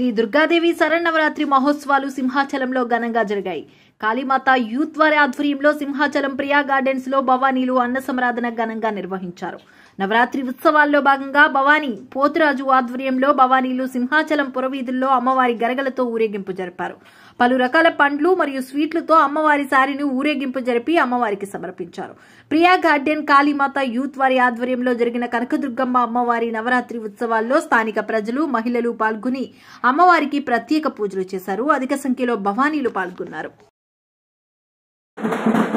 దుర్గాదేవి శరన్నవరాత్రి మహోత్సవాలు సింహాచలంలో ఘనంగా జరిగాయి కాళీమాత యూత్ వారి ఆధ్వర్యంలో సింహాచలం ప్రియా గార్డెన్స్ లో భవానీలు అన్న సమరాధన ఘనంగా నిర్వహించారు నవరాత్రి ఉత్సవాల్లో భాగంగా భవానీ పోతురాజు ఆధ్వర్యంలో భవానీలు సింహాచలం పురవీధుల్లో అమ్మవారి గరగలతో ఊరేగింపు జరిపారు పలు రకాల పండ్లు మరియు స్వీట్లతో అమ్మవారి సారిని ఊరేగింపు జరిపి అమ్మవారికి సమర్పించారు ప్రియా గార్డెన్ కాళీమాత యూత్ వారి ఆధ్వర్యంలో జరిగిన కనకదుర్గమ్మ అమ్మవారి నవరాత్రి ఉత్సవాల్లో స్థానిక ప్రజలు మహిళలు పాల్గొని అమ్మవారికి ప్రత్యేక పూజలు చేశారు అధిక సంఖ్యలో భవానీలు పాల్గొన్నారు